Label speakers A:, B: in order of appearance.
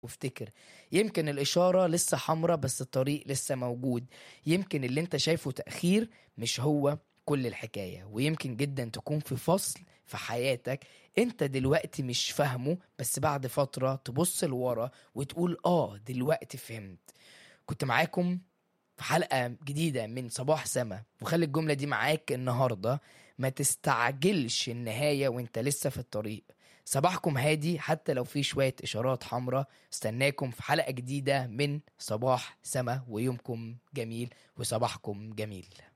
A: وافتكر يمكن الإشارة لسه حمرة بس الطريق لسه موجود يمكن اللي انت شايفه تأخير مش هو كل الحكاية ويمكن جدا تكون في فصل في حياتك انت دلوقتي مش فاهمه بس بعد فترة تبص لورا وتقول اه دلوقتي فهمت كنت معاكم في حلقة جديدة من صباح سما وخلي الجملة دي معاك النهاردة ما تستعجلش النهاية وانت لسه في الطريق صباحكم هادي حتى لو في شوية إشارات حمراء استناكم في حلقة جديدة من صباح سما ويومكم جميل وصباحكم جميل